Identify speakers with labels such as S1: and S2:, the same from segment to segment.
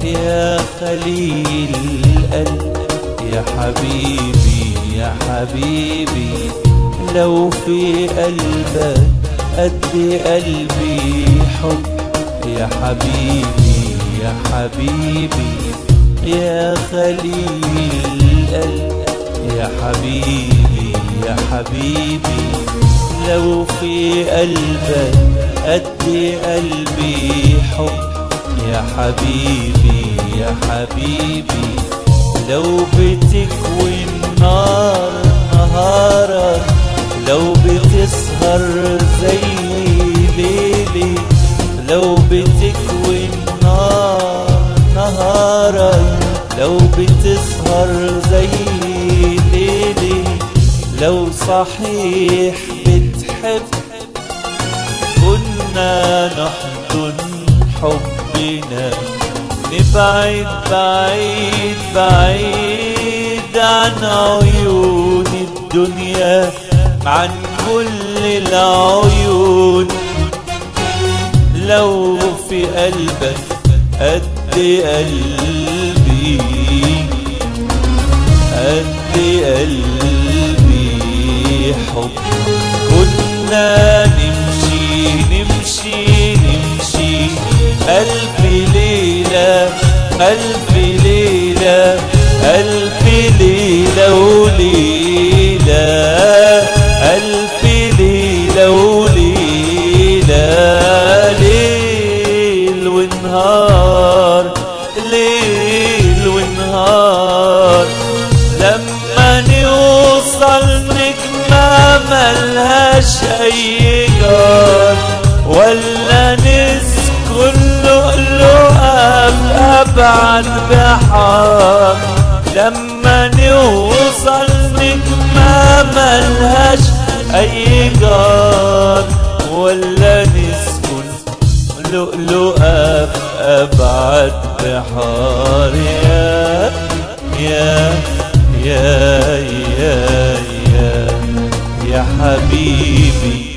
S1: يا خليل القلب يا حبيبي يا حبيبي لو في قلبك قد قلبي حب يا حبيبي يا حبيبي يا خليل القلب يا حبيبي يا حبيبي لو في قلبك قد قلبي حب يا حبيبي يا حبيبي لو بتكوي النار نهارك لو بتسهر زي ليلي لو بتكوي النار نهارك لو بتسهر زي ليلي لو صحيح بتحب كنا نحضن حبنا نبعد بعيد بعيد عن عيون الدنيا عن كل العيون لو في قلبك قد قلبي قد قلبي حب كنا نمشي نمشي نمشي ألف ليلة ألف ليلة ألف ليلة وليلة ألف ليلة وليلة ليل ونهار ليل ونهار لما نوصل نجمة ملهاش أي جار ولا نسكن لؤلؤة بأبعد بحار لما نوصل نجمة ملهاش أي جار ولا نسكن لؤلؤة بأبعد بحار يا يا يا يا يا يا حبيبي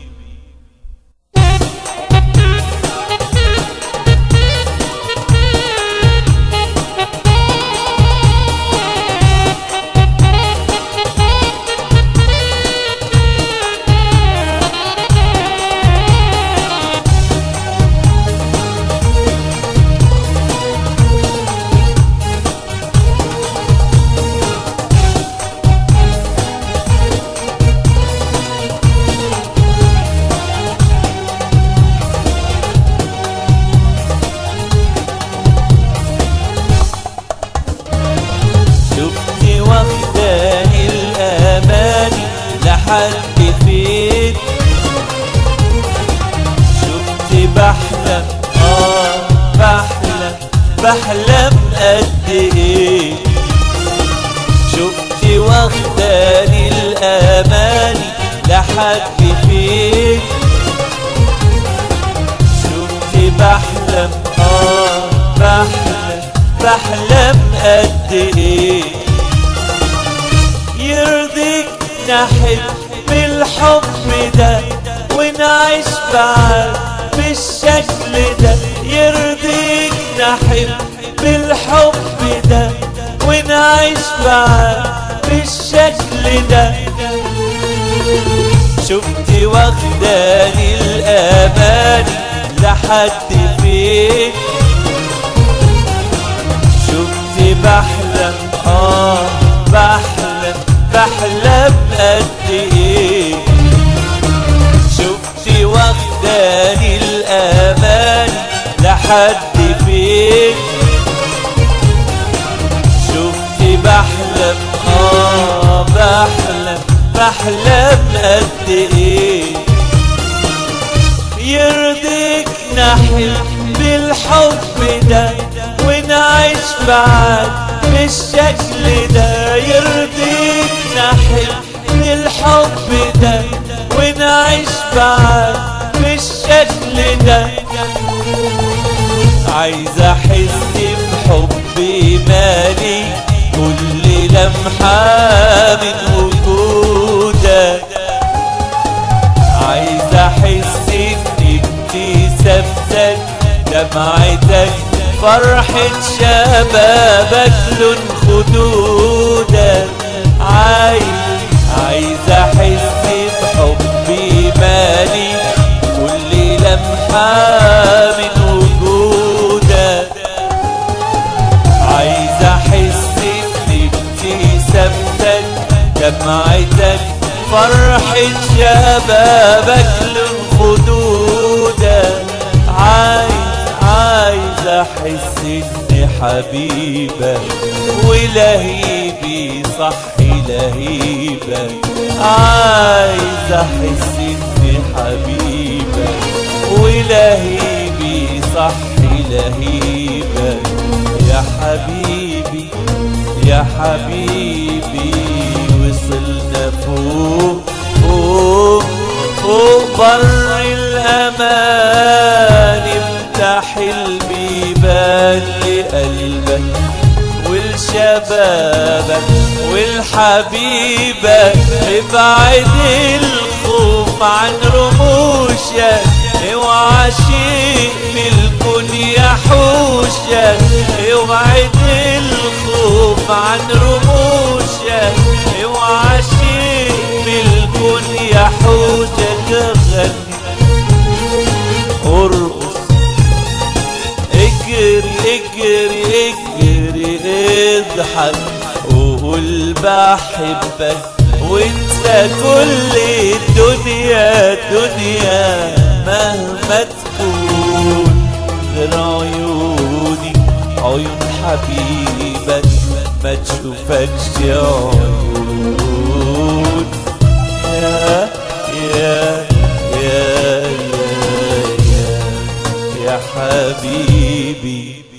S1: شفتي واخداني الاماني لحد فين شفتي بحلم اه بحلم بحلم قد ايه شفتي واخداني الاماني لحد فين شفتي بحلم اه بحلم بحلم قد ايه يرضيك نحب بالحب ده ونعيش بعد بالشكل ده يرضيك نحب بالحب ده ونعيش بعد بالشكل ده شفتي واخداني الاماني لحد فين شفتي بحلم اه بحلم بحلم قد ايه شفتي واخداني الاماني لحد فين شفتي بحلم اه بحلم بحلم قد ايه يرضيك نحب بالحب ده ونعيش بعد بالشكل ده يرضيك نحب بالحب ده ونعيش بعد بالشكل ده عايز احس بحبي مالي كل لمحة من وجودك عايز احس بابتسامتك دمعتك فرحة شبابك لون خدودك عايز عايز احس بحبي مالي كل لمحة من وجودك عايز احس ان ابتسامتك دمعتك فرحة شبابك لخدودك عايز عايز احس ان حبيبك ولهيبي صح لهيبك عايز احس ان حبيبك ولهيبي صح لهيبك يا حبيبي يا حبيبي وصلنا فوق فوق فوق بر الأمان افتح البيبان لقلبك ولشبابك والحبيبك ابعد الخوف عن رموشك اوعى شيء في الكون يحوشك اوعد الخوف عن رموشك اوعى شيء في الكون يحوشك غني ارقص اجري اجري اجري اضحك وقول بحبك وانسى كل الدنيا دنيا مهما تكون غير عيوني عيون حبيبك ما تشوفكش عيون يا يا يا يا يا, يا حبيبي